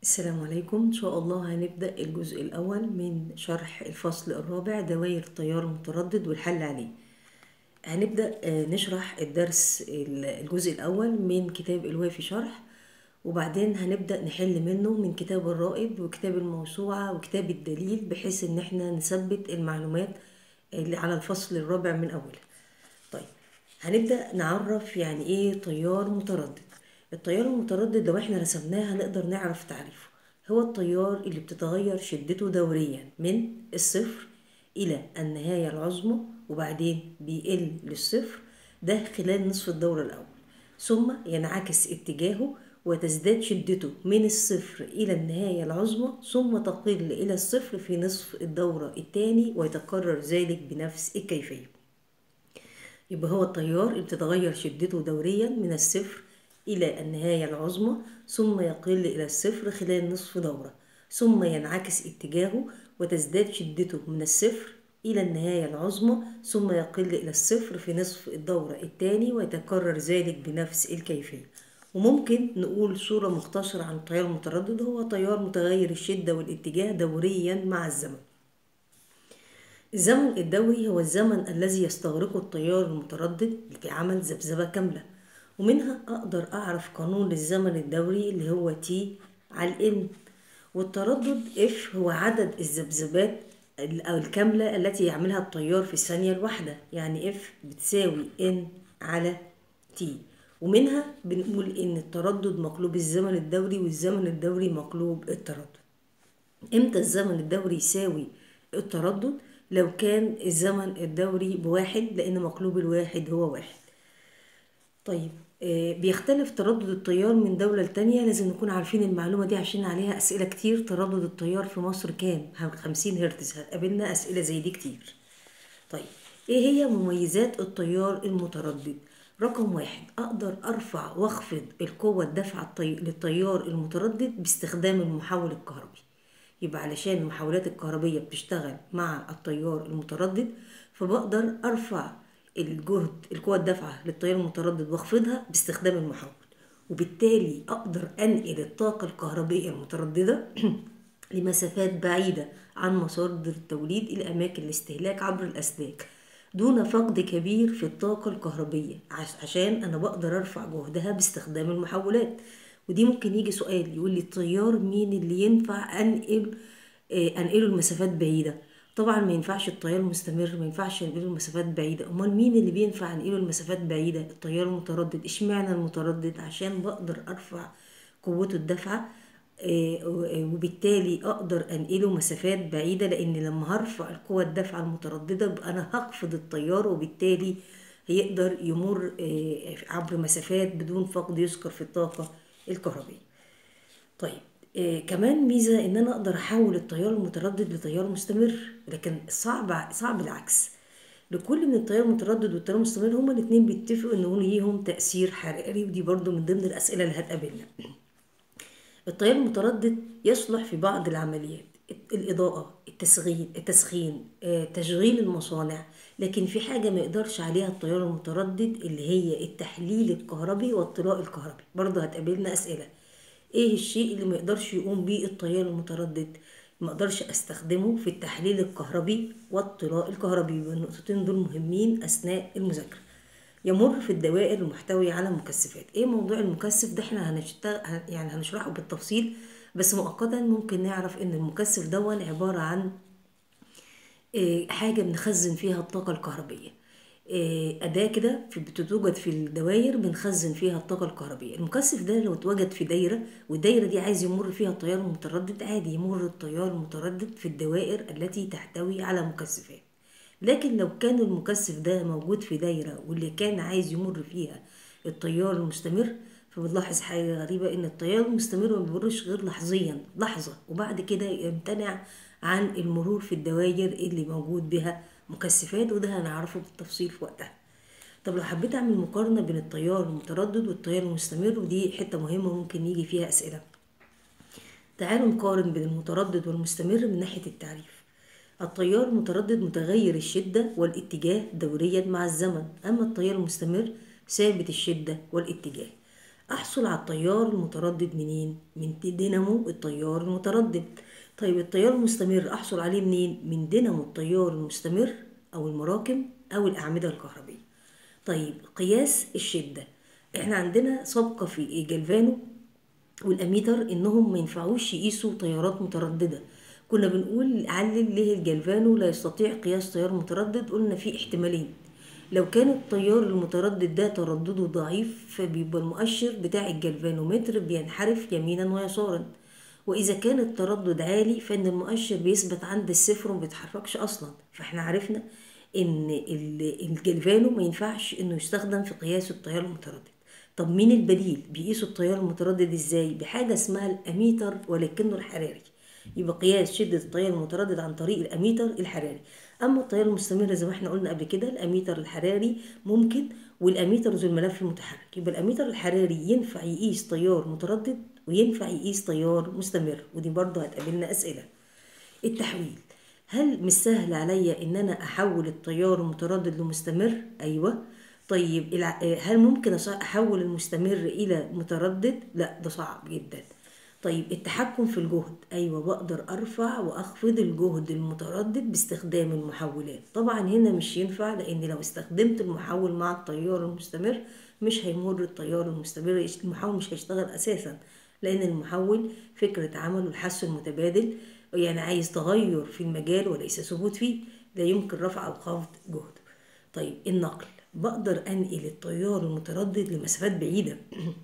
السلام عليكم إن شاء الله هنبدأ الجزء الأول من شرح الفصل الرابع دوائر التيار المتردد والحل عليه هنبدأ آه، نشرح الدرس ال- الجزء الأول من كتاب الوافي شرح وبعدين هنبدأ نحل منه من كتاب الرائد وكتاب الموسوعة وكتاب الدليل بحيث إن احنا نثبت المعلومات اللي على الفصل الرابع من أوله طيب هنبدأ نعرف يعني ايه تيار متردد التيار المتردد لو احنا رسمناه هنقدر نعرف تعريفه هو التيار اللي بتتغير شدته دوريا من الصفر إلى النهاية العظمى وبعدين بيقل للصفر ده خلال نصف الدورة الأول ثم ينعكس اتجاهه وتزداد شدته من الصفر إلى النهاية العظمى ثم تقل إلى الصفر في نصف الدورة الثاني ويتكرر ذلك بنفس الكيفية يبقى هو التيار اللي بتتغير شدته دوريا من الصفر إلى النهاية العظمى ثم يقل إلى الصفر خلال نصف دورة ثم ينعكس اتجاهه وتزداد شدته من الصفر إلى النهاية العظمى ثم يقل إلى الصفر في نصف الدورة الثاني ويتكرر ذلك بنفس الكيفية وممكن نقول صورة مختصرة عن التيار المتردد هو تيار متغير الشدة والاتجاه دوريا مع الزمن الزمن الدوري هو الزمن الذي يستغرقه التيار المتردد في عمل ذبذبة كاملة ومنها أقدر أعرف قانون للزمن الدوري اللي هو T على ال N والتردد F هو عدد الذبذبات ال- أو الكاملة التي يعملها التيار في الثانية الواحدة يعني F بتساوي N على T ومنها بنقول إن التردد مقلوب الزمن الدوري والزمن الدوري مقلوب التردد امتى الزمن الدوري يساوي التردد لو كان الزمن الدوري بواحد لان مقلوب الواحد هو واحد طيب آه، بيختلف تردد التيار من دولة لتانية لازم نكون عارفين المعلومة دي عشان عليها أسئلة كتير تردد التيار في مصر كام؟ خمسين هرتز هتقابلنا أسئلة زي دي كتير طيب ايه هي مميزات التيار المتردد رقم واحد اقدر ارفع واخفض القوة الدافعة الطي... للتيار المتردد باستخدام المحول الكهربي يبقى علشان المحولات الكهربية بتشتغل مع التيار المتردد فبقدر ارفع الجهد القوة الدافعة للتيار المتردد واخفضها باستخدام المحول وبالتالي اقدر انقل الطاقة الكهربية المترددة لمسافات بعيدة عن مصادر التوليد إلى أماكن الاستهلاك عبر الأسلاك دون فقد كبير في الطاقة الكهربية عش- عشان أنا بقدر أرفع جهدها باستخدام المحولات ودي ممكن يجي سؤال يقول لي التيار مين اللي ينفع أنقل آه، أنقله لمسافات بعيدة طبعا ما ينفعش التيار المستمر ما ينفعش انقله لمسافات بعيدة امال مين اللي بينفع انقله لمسافات بعيدة التيار المتردد اشمعنى المتردد عشان بقدر ارفع قوته الدافعة آه، وبالتالي اقدر انقله مسافات بعيده لان لما هرفع القوه الدافعه المتردده يبقى انا هخفض التيار وبالتالي هيقدر يمر آه، عبر مسافات بدون فقد يذكر في الطاقه الكهربيه طيب آه كمان ميزه ان انا اقدر احول التيار المتردد لتيار مستمر لكن صعب صعب العكس لكل من التيار المتردد والتيار المستمر هما الاثنين بيتفقوا ان ليهم تاثير حراري ودي برضو من ضمن الاسئله اللي هتقابلنا التيار المتردد يصلح في بعض العمليات الإضاءة التسخين التسخين آه، تشغيل المصانع لكن في حاجة ما يقدرش عليها التيار المتردد اللي هي التحليل الكهربي والطلاء الكهربي برضه هتقابلنا أسئلة ايه الشيء اللي ما يقدرش يقوم بيه التيار المتردد ما اقدرش استخدمه في التحليل الكهربي والطلاء الكهربي يبقى النقطتين دول مهمين اثناء المذاكره يمر في الدوائر المحتوية على مكثفات ايه موضوع المكثف ده احنا هنشتغل يعني هنشرحه بالتفصيل بس مؤقتا ممكن نعرف ان المكثف دون عبارة عن إيه، حاجة بنخزن فيها الطاقة الكهربية إيه، أداة كده في- بتتوجد في الدوائر بنخزن فيها الطاقة الكهربية المكثف ده لو اتوجد في دايرة والدايرة دي عايز يمر فيها التيار المتردد عادي يمر التيار المتردد في الدوائر التي تحتوي على مكثفات لكن لو كان المكثف ده موجود في دايرة واللي كان عايز يمر فيها التيار المستمر فبنلاحظ حاجة غريبة إن التيار المستمر ما بيمرش غير لحظيا لحظة وبعد كده يمتنع عن المرور في الدوائر اللي موجود بها مكثفات وده هنعرفه بالتفصيل في وقتها طب لو حبيت أعمل مقارنة بين التيار المتردد والتيار المستمر ودي حتة مهمة ممكن يجي فيها أسئلة تعالوا نقارن بين المتردد والمستمر من ناحية التعريف التيار المتردد متغير الشدة والاتجاه دوريا مع الزمن أما التيار المستمر ثابت الشدة والاتجاه احصل على التيار المتردد منين من دينامو التيار المتردد طيب التيار المستمر احصل عليه منين من دينامو التيار المستمر او المراكم او الاعمده الكهربيه طيب قياس الشده احنا عندنا سابقه في جلفانو والاميتر انهم ما ينفعوش يقيسوا تيارات متردده كنا بنقول علل ليه الجلفانو لا يستطيع قياس تيار متردد قلنا في احتمالين لو كان التيار المتردد ده تردده ضعيف فبيبقى المؤشر بتاع الجلفانومتر بينحرف يمينا ويسارا واذا كان التردد عالي فان المؤشر بيثبت عند الصفر وما بيتحركش اصلا فاحنا عرفنا ان الجلفانو ما ينفعش انه يستخدم في قياس التيار المتردد طب مين البديل بيقيسوا التيار المتردد ازاي بحاجه اسمها الاميتر ولكنه الحراري يبقى قياس شده التيار المتردد عن طريق الاميتر الحراري اما التيار المستمر زي ما احنا قلنا قبل كده الاميتر الحراري ممكن والاميتر ذو الملف المتحرك يبقى الاميتر الحراري ينفع يقيس تيار متردد وينفع يقيس تيار مستمر ودي برضه هتقابلنا اسئله التحويل هل مش سهل عليا ان انا احول التيار المتردد لمستمر ايوه طيب هل ممكن احول المستمر الى متردد لا ده صعب جدا طيب التحكم في الجهد ايوه بقدر ارفع واخفض الجهد المتردد باستخدام المحولات طبعا هنا مش ينفع لان لو استخدمت المحول مع التيار المستمر مش هيمر التيار المستمر المحول مش هيشتغل اساسا لان المحول فكرة عمله الحس المتبادل يعني عايز تغير في المجال وليس ثبوت فيه لا يمكن رفع او خفض جهد طيب النقل بقدر انقل التيار المتردد لمسافات بعيدة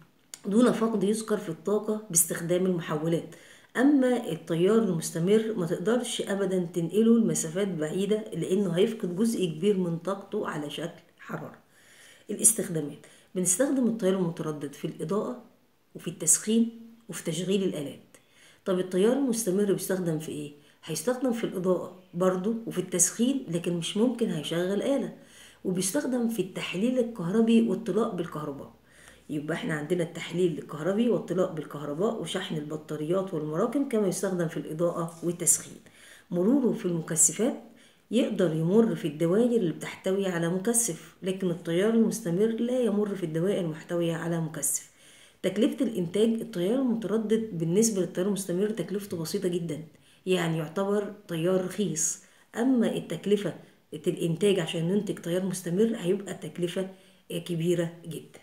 دون فقد يذكر في الطاقة باستخدام المحولات أما التيار المستمر ما تقدرش أبدا تنقله لمسافات بعيدة لأنه هيفقد جزء كبير من طاقته على شكل حرارة الاستخدامات بنستخدم التيار المتردد في الإضاءة وفي التسخين وفي تشغيل الآلات طب التيار المستمر بيستخدم في إيه؟ هيستخدم في الإضاءة برضه وفي التسخين لكن مش ممكن هيشغل آلة وبيستخدم في التحليل الكهربي واطلاق بالكهرباء يبقى احنا عندنا التحليل الكهربي واطلاق بالكهرباء وشحن البطاريات والمراكم كما يستخدم في الإضاءة والتسخين مروره في المكثفات يقدر يمر في الدوائر اللي بتحتوي على مكثف لكن التيار المستمر لا يمر في الدوائر المحتوية على مكثف تكلفة الإنتاج التيار المتردد بالنسبة للتيار المستمر تكلفته بسيطة جدا يعني يعتبر تيار رخيص أما التكلفة الإنتاج عشان ننتج تيار مستمر هيبقى التكلفة كبيرة جدا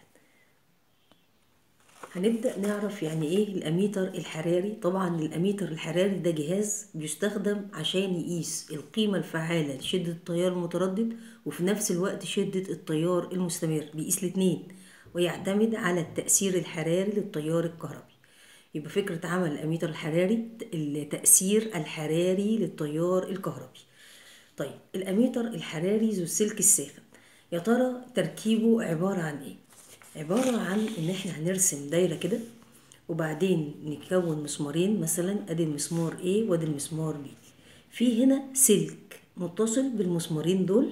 هنبدأ نعرف يعني ايه الاميتر الحراري طبعا الاميتر الحراري ده جهاز بيستخدم عشان يقيس القيمة الفعالة لشدة التيار المتردد وفي نفس الوقت شدة التيار المستمر بيقيس الاتنين ويعتمد على التأثير الحراري للتيار الكهربي يبقى فكرة عمل الاميتر الحراري التأثير الحراري للتيار الكهربي طيب الاميتر الحراري ذو السلك الساخن يا ترى تركيبه عبارة عن ايه عبارة عن إن إحنا هنرسم دايرة كده وبعدين نكون مسمارين مثلا أدي المسمار A وأدي المسمار B في هنا سلك متصل بالمسمارين دول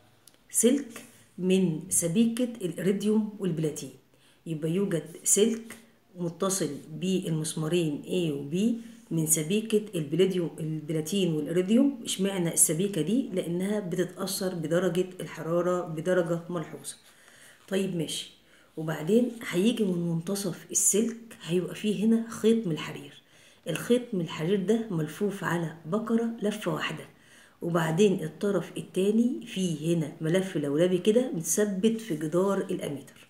سلك من سبيكة الإريديوم والبلاتين يبقى يوجد سلك متصل بالمسمارين A و B من سبيكة البلاديوم البلاتين والإريديوم اشمعنى السبيكة دي لأنها بتتأثر بدرجة الحرارة بدرجة ملحوظة طيب ماشي وبعدين هيجي من منتصف السلك هيبقى فيه هنا خيط من الحرير الخيط من الحرير ده ملفوف على بكرة لفة واحدة وبعدين الطرف التاني فيه هنا ملف لولبي كده متثبت في جدار الأميتر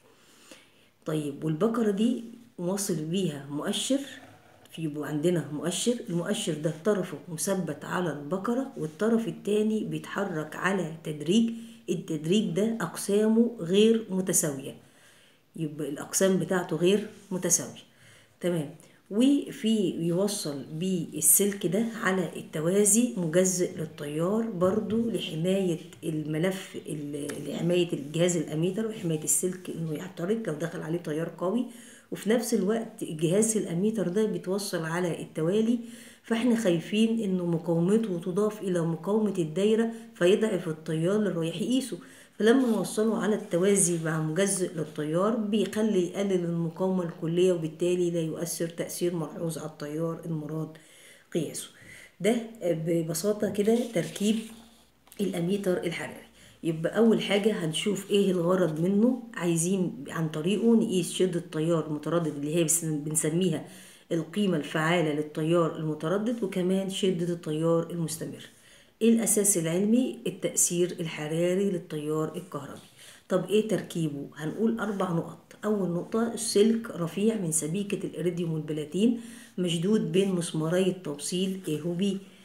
طيب والبكرة دي موصل بيها مؤشر في يبقى عندنا مؤشر المؤشر ده طرفه مثبت على البكرة والطرف التاني بيتحرك على تدريج التدريج ده أقسامه غير متساوية يبقى الأقسام بتاعته غير متساوية تمام وفي يوصل بالسلك ده على التوازي مجزئ للتيار برضو لحماية الملف لحماية الجهاز الأميتر وحماية السلك إنه يحترق لو دخل عليه تيار قوي وفي نفس الوقت جهاز الأميتر ده بيتوصل على التوالي فاحنا خايفين انه مقاومته تضاف الى مقاومة الدايرة فيضعف التيار اللي رايح يقيسه فلما نوصله على التوازي مع مجزئ للتيار بيخلي يقلل المقاومة الكلية وبالتالي لا يؤثر تأثير ملحوظ على التيار المراد قياسه ده ببساطة كده تركيب الأميتر الحراري يبقى اول حاجه هنشوف ايه الغرض منه عايزين عن طريقه نقيس شده التيار المتردد اللي هي بس- بنسميها القيمه الفعاله للتيار المتردد وكمان شده التيار المستمر ايه الاساس العلمي التاثير الحراري للتيار الكهربي طب ايه تركيبه هنقول اربع نقط اول نقطه السلك رفيع من سبيكه الاريديوم والبلاتين مشدود بين مسماري التوصيل A و B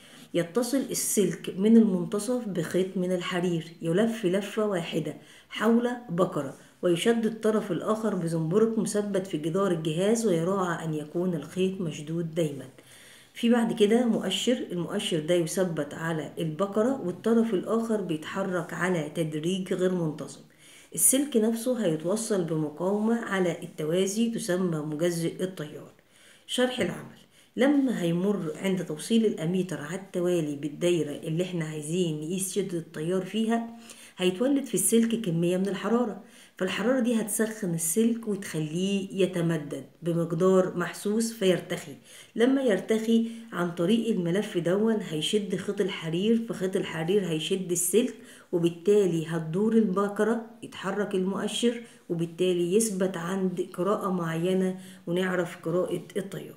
يتصل السلك من المنتصف بخيط من الحرير يلف لفة واحدة حول بكرة ويشد الطرف الآخر بزنبرك مثبت في جدار الجهاز ويراعى أن يكون الخيط مشدود دايما في بعد كده مؤشر المؤشر ده يثبت على البكرة والطرف الآخر بيتحرك على تدريج غير منتظم السلك نفسه هيتوصل بمقاومة على التوازي تسمى مجزئ التيار شرح العمل لما هيمر عند توصيل الأميتر على التوالي بالدايرة اللي احنا عايزين نقيس شدة التيار فيها هيتولد في السلك كمية من الحرارة فالحرارة دي هتسخن السلك وتخليه يتمدد بمقدار محسوس فيرتخي لما يرتخي عن طريق الملف دون هيشد خيط الحرير فخيط الحرير هيشد السلك وبالتالي هتدور البكرة يتحرك المؤشر وبالتالي يثبت عند قراءة معينة ونعرف قراءة التيار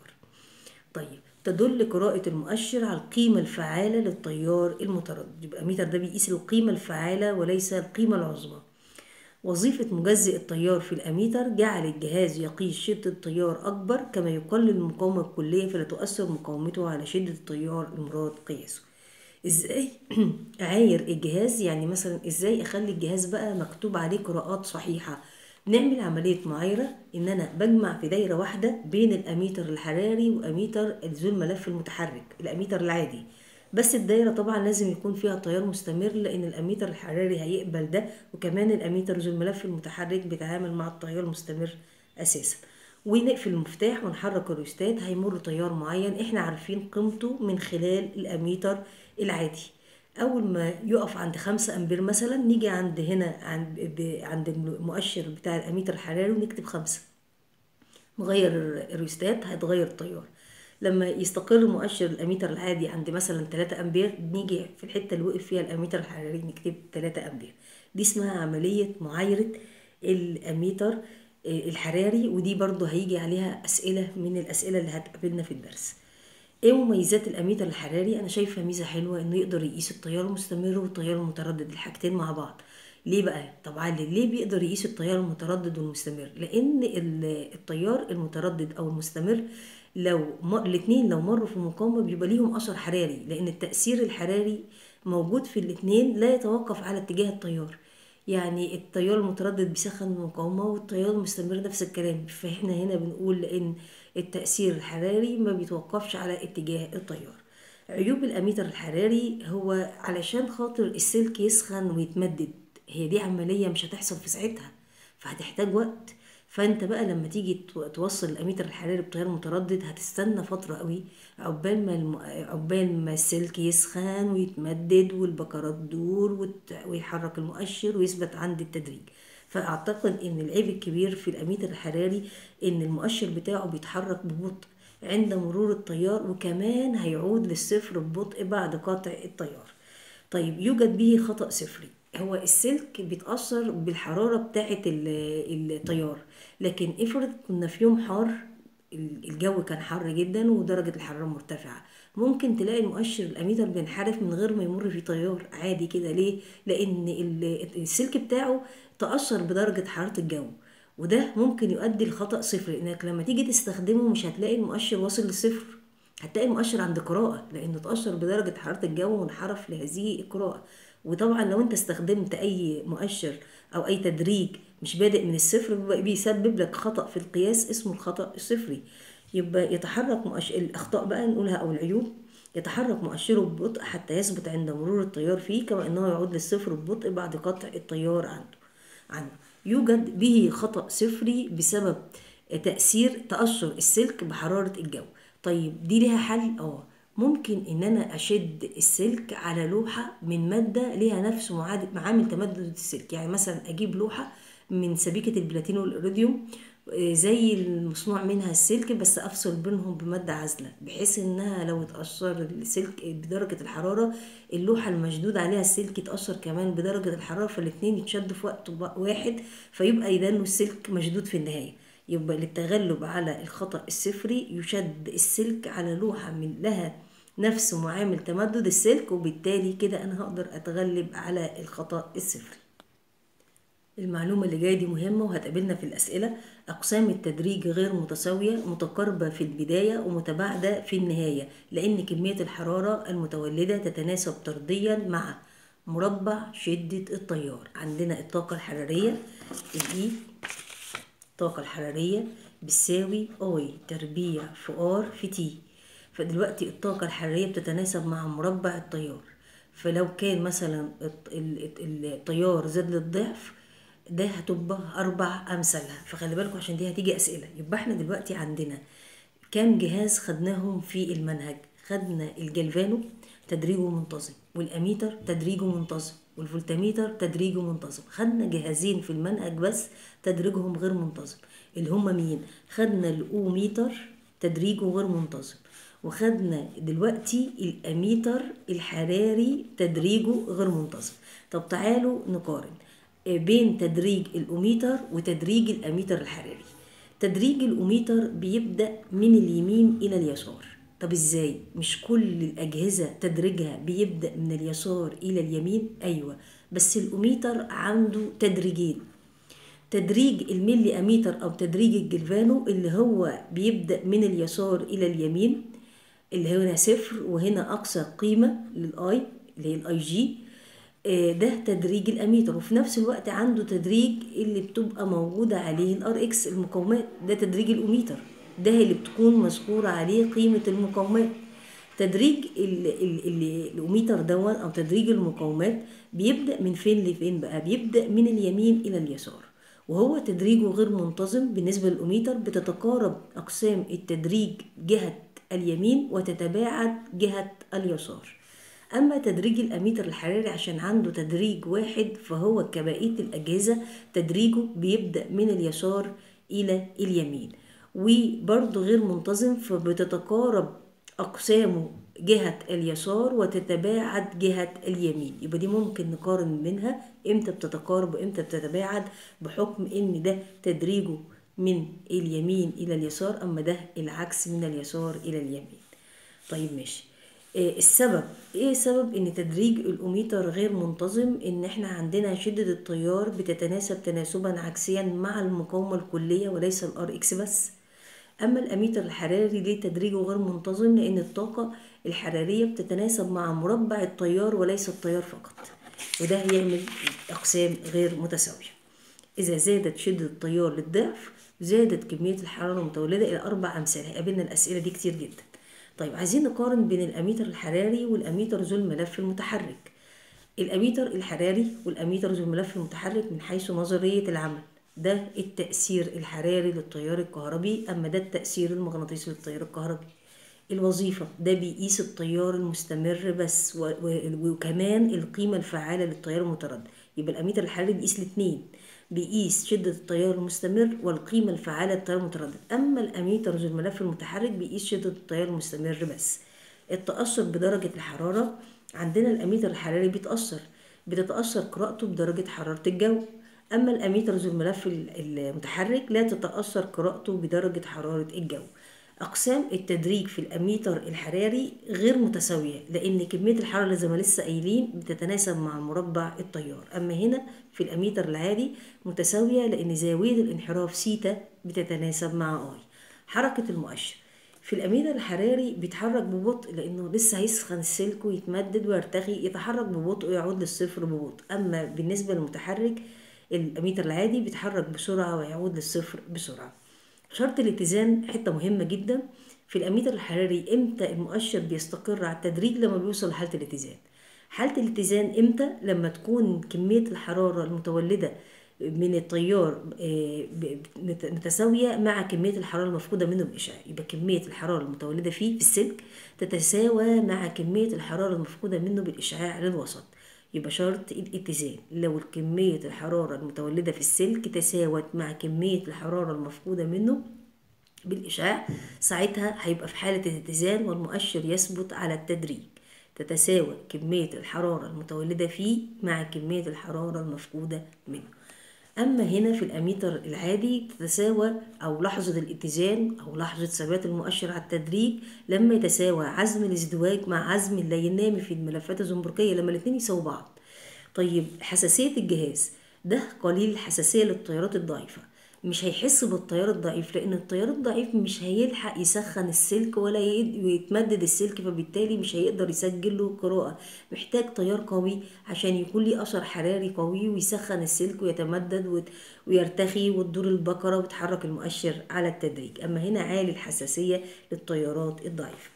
طيب تدل قراءة المؤشر على القيمة الفعالة للتيار المتردد يبقى متر ده بيقيس القيمة الفعالة وليس القيمة العظمى وظيفة مجزئ التيار في الأميتر جعل الجهاز يقيس شدة التيار أكبر كما يقلل المقاومة الكلية فلا تؤثر مقاومته على شدة التيار المراد قياسه ازاي اعاير الجهاز يعني مثلا ازاي اخلي الجهاز بقى مكتوب عليه قراءات صحيحة نعمل عملية معايرة ان انا بجمع في دايرة واحدة بين الاميتر الحراري واميتر ذو الملف المتحرك الاميتر العادي بس الدايرة طبعا لازم يكون فيها تيار مستمر لان الاميتر الحراري هيقبل ده وكمان الاميتر ذو الملف المتحرك بيتعامل مع التيار المستمر اساسا ونقفل المفتاح ونحرك الريستات هيمر تيار معين احنا عارفين قيمته من خلال الاميتر العادي اول ما يقف عند خمسة امبير مثلا نيجي عند هنا عند ب- عند المؤشر بتاع الاميتر الحراري ونكتب خمسة نغير الريستات هيتغير التيار لما يستقر مؤشر الاميتر العادي عند مثلا 3 امبير نيجي في الحته اللي وقف فيها الاميتر الحراري نكتب 3 امبير دي اسمها عمليه معايره الاميتر الحراري ودي برضو هيجي عليها اسئله من الاسئله اللي هتقابلنا في الدرس ايه مميزات الاميتر الحراري انا شايفه ميزه حلوه انه يقدر يقيس التيار المستمر والتيار المتردد الحاجتين مع بعض ليه بقى طبعا ليه بيقدر يقيس التيار المتردد والمستمر لان ال- التيار المتردد او المستمر لو م... الاثنين لو مروا في مقاومه بيبقى ليهم اثر حراري لان التاثير الحراري موجود في الاثنين لا يتوقف على اتجاه التيار يعني التيار المتردد بيسخن المقاومة والتيار المستمر نفس الكلام فاحنا هنا بنقول لأن التأثير الحراري ما بيتوقفش على اتجاه التيار عيوب الأميتر الحراري هو علشان خاطر السلك يسخن ويتمدد هي دي عملية مش هتحصل في ساعتها فهتحتاج وقت فانت بقى لما تيجي تو- توصل الاميتر الحراري بتيار متردد هتستنى فتره قوي عقبال ما الم... عقبال ما السلك يسخن ويتمدد والبكرات تدور وت... ويحرك المؤشر ويثبت عند التدريج فاعتقد ان العيب الكبير في الاميتر الحراري ان المؤشر بتاعه بيتحرك ببطء عند مرور التيار وكمان هيعود للصفر ببطء بعد قطع التيار طيب يوجد به خطأ صفري هو السلك بيتأثر بالحرارة بتاعة ال- التيار لكن افرض كنا في يوم حار الجو كان حر جدا ودرجة الحرارة مرتفعة ممكن تلاقي المؤشر الأميتر بينحرف من غير ما يمر فيه تيار عادي كده ليه؟ لأن ال- السلك بتاعه تأثر بدرجة حرارة الجو وده ممكن يؤدي لخطأ صفري إنك لما تيجي تستخدمه مش هتلاقي المؤشر واصل لصفر هتلاقي المؤشر عند قراءة لأنه اتأثر بدرجة حرارة الجو وانحرف لهذه القراءة وطبعا لو انت استخدمت أي مؤشر أو أي تدريج مش بادئ من الصفر بيبقى بيسبب لك خطأ في القياس اسمه الخطأ الصفري يبقى يتحرك مؤشر الأخطاء بقى نقولها أو العيوب يتحرك مؤشره ببطء حتى يثبت عند مرور التيار فيه كما أنه يعود للصفر ببطء بعد قطع التيار عنده عنه يوجد به خطأ صفري بسبب تأثير تأثر السلك بحرارة الجو طيب دي ليها حل اه ممكن ان انا اشد السلك على لوحة من مادة ليها نفس معاد- معامل تمدد السلك يعني مثلا اجيب لوحة من سبيكة البلاتين والإيريديوم آه، زي المصنوع منها السلك بس افصل بينهم بمادة عازلة بحيث انها لو اتأثر السلك بدرجة الحرارة اللوحة المشدود عليها السلك يتأثر كمان بدرجة الحرارة فالاتنين يتشدوا في وقت واحد فيبقى يدانه السلك مشدود في النهاية يبقى للتغلب على الخطأ الصفري يشد السلك على لوحة من لها نفس معامل تمدد السلك وبالتالي كده انا هقدر اتغلب على الخطأ الصفري المعلومة اللي جاية دي مهمة وهتقابلنا في الأسئلة أقسام التدريج غير متساوية متقاربة في البداية ومتباعدة في النهاية لأن كمية الحرارة المتولدة تتناسب طرديا مع مربع شدة التيار عندنا الطاقة الحرارية الإي الطاقة الحرارية بتساوي أي تربيع في آر في تي فدلوقتي الطاقة الحرارية بتتناسب مع مربع التيار فلو كان مثلا التيار زاد للضعف ده هتبقى أربع أمثالها فخلي بالكم عشان دي هتيجي أسئلة يبقى احنا دلوقتي عندنا كام جهاز خدناهم في المنهج خدنا الجلفانو تدريجه منتظم والأميتر تدريجه منتظم والفولتميتر تدريجه منتظم خدنا جهازين في المنهج بس تدريجهم غير منتظم اللي هما مين خدنا الأوميتر تدريجه غير منتظم وخدنا دلوقتي الأميتر الحراري تدريجه غير منتظم طب تعالوا نقارن بين تدريج الأوميتر وتدريج الأميتر الحراري تدريج الأوميتر بيبدأ من اليمين إلى اليسار طب ازاي مش كل الأجهزة تدريجها بيبدأ من اليسار إلى اليمين أيوة بس الأوميتر عنده تدريجين تدريج الملي أميتر أو تدريج الجلفانو اللي هو بيبدأ من اليسار إلى اليمين اللي هنا صفر وهنا أقصى قيمة للآي اللي هي الآي جي ده تدريج الاميتر وفي نفس الوقت عنده تدريج اللي بتبقى موجودة عليه الار اكس المقاومات ده تدريج الاوميتر ده اللي بتكون مذكورة عليه قيمة المقاومات تدريج الاوميتر دون او تدريج المقاومات بيبدأ من فين لفين بقى بيبدأ من اليمين الى اليسار وهو تدريجه غير منتظم بالنسبة للأوميتر بتتقارب أقسام التدريج جهة اليمين وتتباعد جهة اليسار أما تدريج الأميتر الحراري عشان عنده تدريج واحد فهو كبقية الأجهزة تدريجه بيبدأ من اليسار إلى اليمين وبرضه غير منتظم فبتتقارب أقسامه جهة اليسار وتتباعد جهة اليمين يبقى دي ممكن نقارن منها امتى بتتقارب وامتى بتتباعد بحكم ان ده تدريجه من اليمين الى اليسار اما ده العكس من اليسار الى اليمين طيب ماشي السبب ايه سبب ان تدريج الاوميتر غير منتظم ان احنا عندنا شدة التيار بتتناسب تناسبا عكسيا مع المقاومة الكلية وليس الار اكس بس اما الاميتر الحراري ليه تدريجه غير منتظم لان الطاقة الحرارية بتتناسب مع مربع التيار وليس التيار فقط وده هيعمل اقسام غير متساوية اذا زادت شدة التيار للضعف زادت كمية الحرارة المتولدة الى اربع امثال هيقابلنا الاسئلة دي كتير جدا طيب عايزين نقارن بين الاميتر الحراري والاميتر ذو الملف المتحرك الاميتر الحراري والاميتر ذو الملف المتحرك من حيث نظرية العمل ده التأثير الحراري للتيار الكهربي أما ده التأثير المغناطيسي للتيار الكهربي الوظيفة ده بيقيس التيار المستمر بس و... و... وكمان القيمة الفعالة للتيار المتردد يبقى الأميتر الحراري بيقيس الاتنين بيقيس شدة التيار المستمر والقيمة الفعالة للتيار المتردد أما الأميتر ذو الملف المتحرك بيقيس شدة التيار المستمر بس التأثر بدرجة الحرارة عندنا الأميتر الحراري بيتأثر بتتأثر قراءته بدرجة حرارة الجو أما الأميتر ذو الملف المتحرك لا تتأثر قراءته بدرجة حرارة الجو أقسام التدريج في الأميتر الحراري غير متساوية لأن كمية الحرارة اللي زي ما لسه قايلين بتتناسب مع مربع التيار أما هنا في الأميتر العادي متساوية لأن زاوية الانحراف سيتا بتتناسب مع آي حركة المؤشر في الأميتر الحراري بيتحرك ببطء لأنه لسه هيسخن السلك ويتمدد ويرتخي يتحرك ببطء ويعود للصفر ببطء أما بالنسبة للمتحرك الأميتر العادي بيتحرك بسرعة ويعود للصفر بسرعة شرط الاتزان حته مهمه جدا في الاميتر الحراري امتى المؤشر بيستقر على التدريج لما بيوصل لحاله الاتزان حاله الاتزان امتى لما تكون كميه الحراره المتولده من التيار متساوية مع كمية الحرارة المفقودة منه بالإشعاع يبقى كمية الحرارة المتولدة فيه في السلك تتساوى مع كمية الحرارة المفقودة منه بالإشعاع للوسط يبقى شرط الاتزان لو كمية الحرارة المتولدة في السلك تساوت مع كمية الحرارة المفقودة منه بالإشعاع ساعتها هيبقى في حالة الاتزان والمؤشر يثبت على التدريج تتساوى كمية الحرارة المتولدة فيه مع كمية الحرارة المفقودة منه أما هنا في الأميتر العادي تتساوى أو لحظة الاتزان أو لحظة ثبات المؤشر على التدريج لما يتساوى عزم الازدواج مع عزم اللينامي في الملفات الزنبركية لما الاتنين يساووا بعض طيب حساسية الجهاز ده قليل الحساسية للتيارات الضعيفة مش هيحس بالتيار الضعيف لان التيار الضعيف مش هيلحق يسخن السلك ولا يتمدد السلك فبالتالي مش هيقدر يسجل له قراءة محتاج تيار قوي عشان يكون ليه اثر حراري قوي ويسخن السلك ويتمدد ويرتخي وتدور البكرة وتحرك المؤشر على التدريج اما هنا عالي الحساسية للتيارات الضعيفة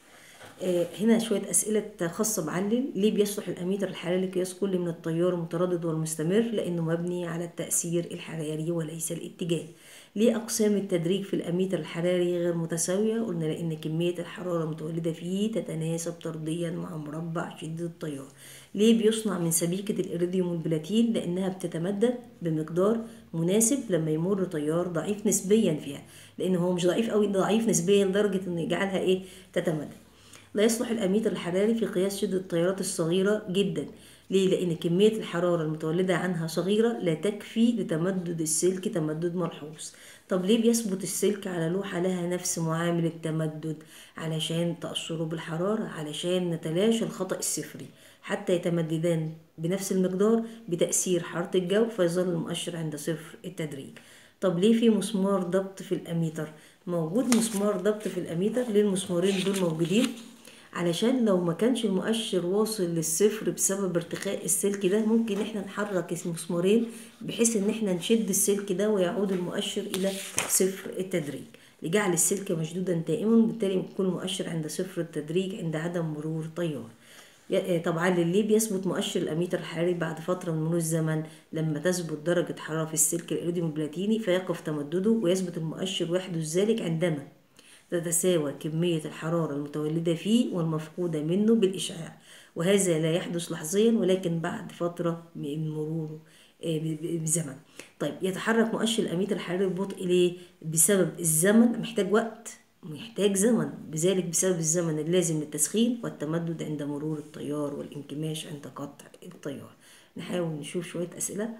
هنا شوية أسئلة خاصة بعلل ليه بيصلح الأميتر الحراري لقياس كل من التيار المتردد والمستمر لأنه مبني على التأثير الحراري وليس الاتجاه ليه أقسام التدريج في الأميتر الحراري غير متساوية قلنا لأن كمية الحرارة المتولدة فيه تتناسب طرديا مع مربع شدة التيار ليه بيصنع من سبيكة الإيريديوم والبلاتين لأنها بتتمدد بمقدار مناسب لما يمر تيار ضعيف نسبيا فيها لأن هو مش ضعيف قوي ضعيف نسبيا لدرجة إنه يجعلها إيه تتمدد لا يصلح الأميتر الحراري في قياس شدة التيارات الصغيرة جدا ليه؟ لأن كمية الحرارة المتولدة عنها صغيرة لا تكفي لتمدد السلك تمدد ملحوظ طب ليه بيثبت السلك على لوحة لها نفس معامل التمدد علشان تأثره بالحرارة علشان نتلاشى الخطأ الصفري حتى يتمددان بنفس المقدار بتأثير حرارة الجو فيظل المؤشر عند صفر التدريج طب ليه في مسمار ضبط في الأميتر موجود مسمار ضبط في الأميتر ليه المسمارين دول موجودين علشان لو ما كانش المؤشر واصل للصفر بسبب ارتخاء السلك ده ممكن احنا نحرك المسمارين بحيث ان احنا نشد السلك ده ويعود المؤشر الى صفر التدريج لجعل السلك مشدودا دائما بالتالي يكون المؤشر عند صفر التدريج عند عدم مرور تيار طبعا للي بيثبت مؤشر الاميتر الحراري بعد فتره من مرور الزمن لما تثبت درجه حراره في السلك الايريديوم البلاتيني فيقف تمدده ويثبت المؤشر ويحدث ذلك عندما تتساوى كمية الحرارة المتولدة فيه والمفقودة منه بالإشعاع وهذا لا يحدث لحظيا ولكن بعد فترة من مروره بزمن طيب يتحرك مؤشر الأميتر الحراري ببطء ليه؟ بسبب الزمن محتاج وقت محتاج زمن بذلك بسبب الزمن اللازم للتسخين والتمدد عند مرور التيار والانكماش عند قطع التيار نحاول نشوف شوية أسئلة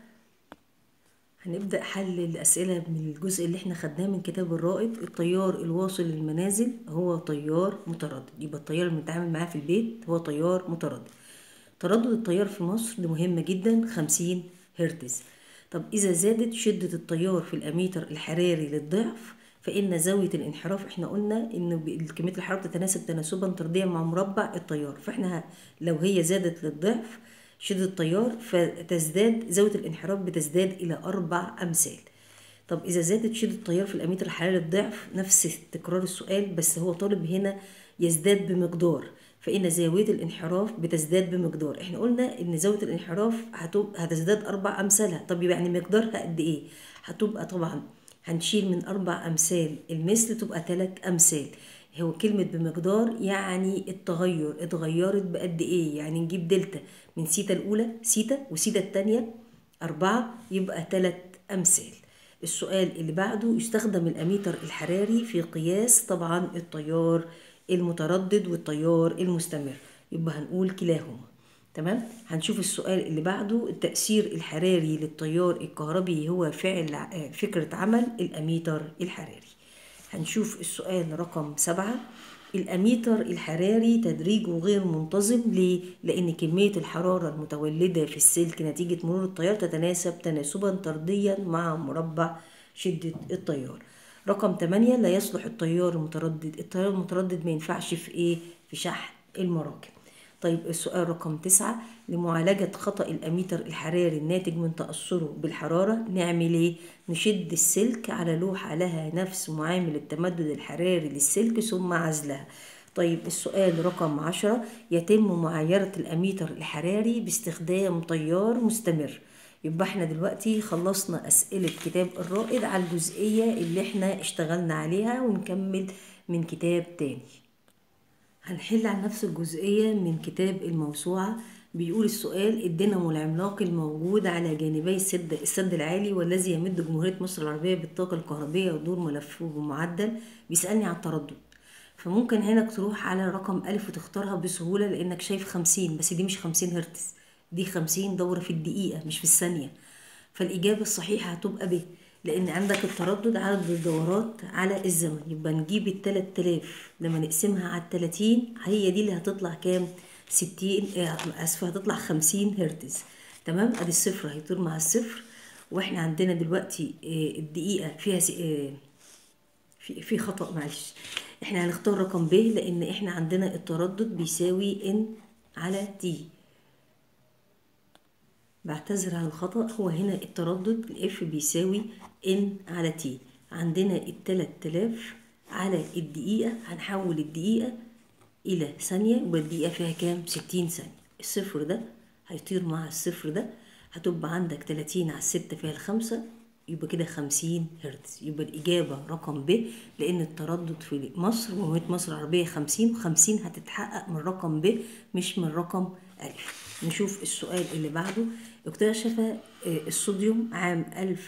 هنبدأ حل الأسئلة من الجزء اللي احنا خدناه من كتاب الرائد التيار الواصل للمنازل هو تيار متردد يبقى التيار اللي بنتعامل معاه في البيت هو تيار متردد تردد التيار في مصر ده مهم جدا خمسين هرتز طب إذا زادت شدة التيار في الأميتر الحراري للضعف فإن زاوية الانحراف احنا قلنا إن كمية الحرارة بتتناسب تناسبا طرديا مع مربع التيار فاحنا لو هي زادت للضعف شدة التيار فتزداد زاوية الانحراف بتزداد إلى أربع أمثال طب إذا زادت شدة التيار في الأميتر الحراري الضعف نفس تكرار السؤال بس هو طالب هنا يزداد بمقدار فإن زاوية الانحراف بتزداد بمقدار احنا قلنا إن زاوية الانحراف هتبقى هتزداد أربع أمثالها طب يعني مقدارها قد إيه؟ هتبقى طبعا هنشيل من أربع أمثال المثل تبقى تلات أمثال هو كلمة بمقدار يعني التغير اتغيرت بقد ايه يعني نجيب دلتا من سيتا الأولى سيتا وسيتا التانية أربعة يبقى تلات أمثال السؤال اللي بعده يستخدم الأميتر الحراري في قياس طبعا التيار المتردد والتيار المستمر يبقى هنقول كلاهما تمام هنشوف السؤال اللي بعده التأثير الحراري للتيار الكهربي هو فعل فكرة عمل الأميتر الحراري هنشوف السؤال رقم سبعة الأميتر الحراري تدريجه غير منتظم ليه؟ لأن كمية الحرارة المتولدة في السلك نتيجة مرور التيار تتناسب تناسبا طرديا مع مربع شدة التيار رقم 8 لا يصلح التيار المتردد التيار المتردد ما ينفعش في ايه في شحن المراكب طيب السؤال رقم تسعة لمعالجة خطأ الأميتر الحراري الناتج من تأثره بالحرارة نعمل ايه؟ نشد السلك على لوحة لها نفس معامل التمدد الحراري للسلك ثم عزلها طيب السؤال رقم عشرة يتم معايرة الأميتر الحراري باستخدام تيار مستمر يبقى احنا دلوقتي خلصنا أسئلة كتاب الرائد على الجزئية اللي احنا اشتغلنا عليها ونكمل من كتاب تاني هنحل عن نفس الجزئية من كتاب الموسوعة بيقول السؤال الدينامو العملاق الموجود على جانبي السد السد العالي والذي يمد جمهورية مصر العربية بالطاقة الكهربية يدور ملفه بمعدل بيسألني على التردد فممكن هنا تروح على رقم ألف وتختارها بسهولة لأنك شايف خمسين بس دي مش خمسين هرتز دي خمسين دورة في الدقيقة مش في الثانية فالإجابة الصحيحة هتبقى ب لأن عندك التردد عدد الدورات على الزمن يبقى نجيب التلات آلاف لما نقسمها على التلاتين هي دي اللي هتطلع كام ستين آه، آسفة هتطلع خمسين هرتز تمام ادي الصفر هيطير مع الصفر واحنا عندنا دلوقتي آه، الدقيقة فيها س- آه، في في خطأ معلش احنا هنختار رقم ب لان احنا عندنا التردد بيساوي ان على تي بعتذر عن الخطأ هو هنا التردد الاف بيساوي ان على تي عندنا التلات تلاف على الدقيقة هنحول الدقيقة إلى ثانية يبقى الدقيقة فيها كام؟ ستين ثانية الصفر ده هيطير مع الصفر ده هتبقى عندك تلاتين على الستة فيها الخمسة يبقى كده خمسين هرتز يبقى الإجابة رقم ب لأن التردد في مصر ومهمة مصر العربية خمسين وخمسين هتتحقق من رقم ب مش من رقم ألف نشوف السؤال اللي بعده اكتشف آه، الصوديوم عام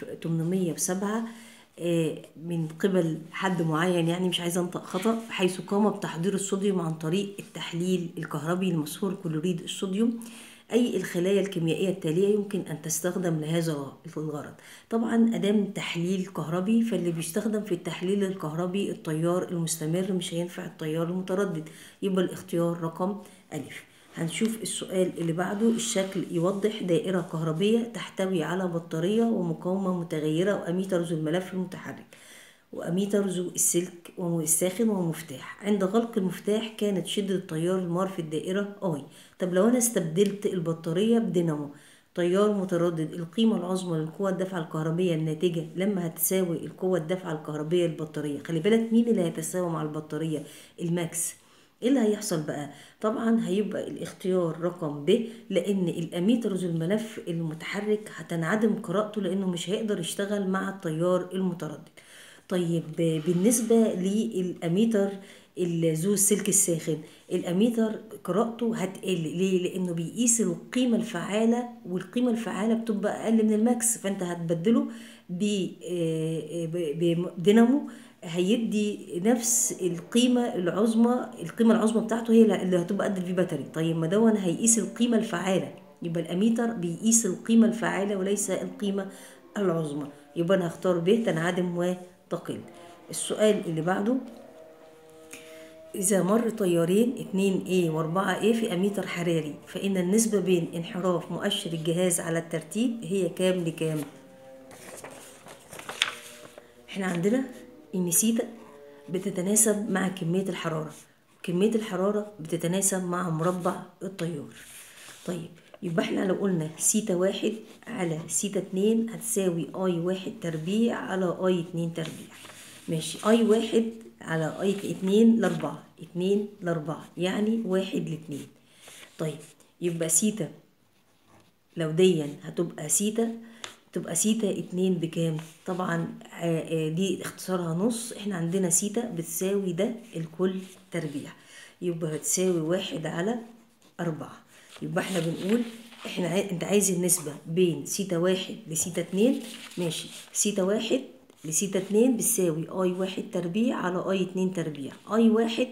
1807 آه، من قبل حد معين يعني مش عايزه انطق خطا حيث قام بتحضير الصوديوم عن طريق التحليل الكهربي المسحور كلوريد الصوديوم اي الخلايا الكيميائيه التاليه يمكن ان تستخدم لهذا الغرض طبعا ادام تحليل كهربي فاللي بيستخدم في التحليل الكهربي التيار المستمر مش هينفع التيار المتردد يبقى الاختيار رقم الف هنشوف السؤال اللي بعده الشكل يوضح دائرة كهربية تحتوي على بطارية ومقاومة متغيرة وأميتر ذو الملف المتحرك وأميتر ذو السلك والساخن ومفتاح عند غلق المفتاح كانت شدة التيار المار في الدائرة اي طب لو أنا استبدلت البطارية بدينامو تيار متردد القيمة العظمى للقوة الدفعة الكهربية الناتجة لما هتساوي القوة الدفعة الكهربية للبطارية خلي بالك مين اللي هيتساوى مع البطارية الماكس ايه اللي هيحصل بقى طبعا هيبقى الاختيار رقم ب لان الاميتر ذو الملف المتحرك هتنعدم قراءته لانه مش هيقدر يشتغل مع التيار المتردد طيب بالنسبة للاميتر ال- ذو السلك الساخن الاميتر قراءته هتقل ليه لانه بيقيس القيمة الفعالة والقيمة الفعالة بتبقى اقل من الماكس فانت هتبدله ب- آه، ب- بدينامو هيدي نفس القيمة العظمى القيمة العظمى بتاعته هي اللي هتبقى قد الفي باتري طيب ما دون هيقيس القيمة الفعالة يبقى الاميتر بيقيس القيمة الفعالة وليس القيمة العظمى يبقى انا هختار ب تنعدم وتقل السؤال اللي بعده إذا مر تيارين 2A و 4A في أميتر حراري فإن النسبة بين انحراف مؤشر الجهاز على الترتيب هي كام لكام؟ احنا عندنا ان سيتا بتتناسب مع كمية الحرارة كمية الحرارة بتتناسب مع مربع التيار طيب يبقى احنا لو قلنا سيتا واحد على سيتا اتنين هتساوي اي واحد تربيع على اي اتنين تربيع ماشي اي واحد على اي اتنين لاربعة اتنين لاربعة يعني واحد لاتنين طيب يبقى سيتا لو ديا هتبقى سيتا تبقى سيتا اتنين بكام طبعا آه، آه، دي اختصارها نص احنا عندنا سيتا بتساوي ده الكل تربيع يبقى هتساوي واحد على أربعة يبقى احنا بنقول احنا عاي... انت عايز النسبة بين سيتا واحد لسيتا اتنين ماشي سيتا واحد لسيتا اتنين بتساوي اي واحد تربيع على اي اتنين تربيع اي واحد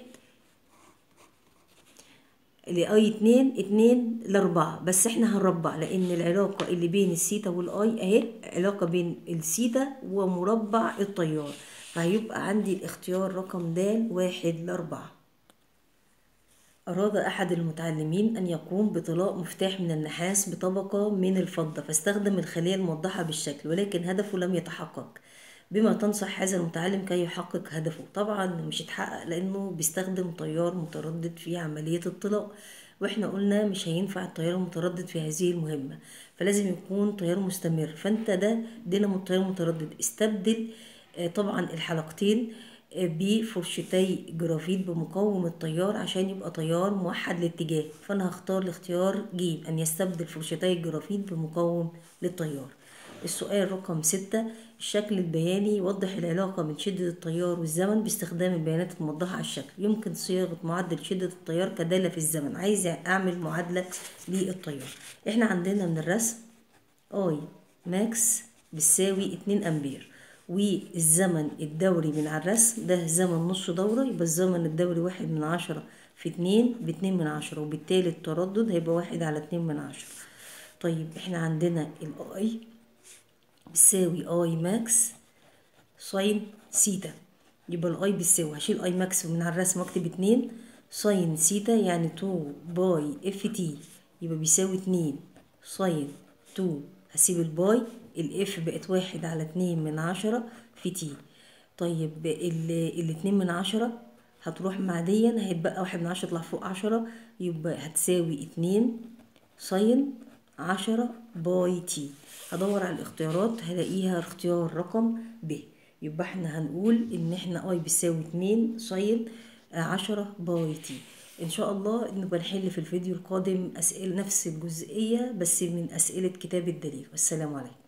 لأي اتنين اتنين لأربعة بس احنا هنربع لأن العلاقة اللي بين السيتا والأي أهي علاقة بين السيتا ومربع التيار فهيبقى عندي الاختيار رقم د واحد لأربعة أراد أحد المتعلمين أن يقوم بطلاء مفتاح من النحاس بطبقة من الفضة فاستخدم الخلية الموضحة بالشكل ولكن هدفه لم يتحقق بما تنصح هذا المتعلم كي يحقق هدفه طبعا مش هيتحقق لأنه بيستخدم تيار متردد في عملية الطلاء واحنا قلنا مش هينفع التيار المتردد في هذه المهمة فلازم يكون تيار مستمر فانت ده دينامو التيار المتردد استبدل آه، طبعا الحلقتين آه، بفرشتي جرافيت بمقاوم التيار عشان يبقى تيار موحد الاتجاه فانا هختار الاختيار ج ان يستبدل فرشتي الجرافيت بمقاوم للتيار السؤال رقم ستة الشكل البياني يوضح العلاقة بين شدة التيار والزمن باستخدام البيانات الموضحة على الشكل يمكن صياغة معدل شدة التيار كدالة في الزمن عايز أعمل معادلة للتيار احنا عندنا من الرسم اي ماكس بتساوي اتنين امبير والزمن الدوري من على الرسم ده زمن نص دورة يبقى الزمن الدوري واحد من عشرة في اتنين باتنين من عشرة وبالتالي التردد هيبقى واحد على اتنين من عشرة طيب احنا عندنا الاي بتساوي اي ماكس ساين سيتا يبقى الاي بتساوي هشيل اي ماكس من على الرسم واكتب اتنين ساين سيتا يعني تو باي اف تي يبقى بيساوي اتنين ساين تو هسيب الباي الاف بقت واحد على اتنين من عشرة في تي طيب الاتنين من عشرة هتروح مع ديا هيتبقى واحد من عشرة يطلع فوق عشرة يبقى هتساوي اتنين ساين عشرة باي تي هدور على الاختيارات هلاقيها اختيار رقم ب يبقى احنا هنقول ان احنا اي بيساوي اتنين ساين عشرة باي تي ان شاء الله نبقى نحل في الفيديو القادم اسئله نفس الجزئيه بس من اسئله كتاب الدليل والسلام عليكم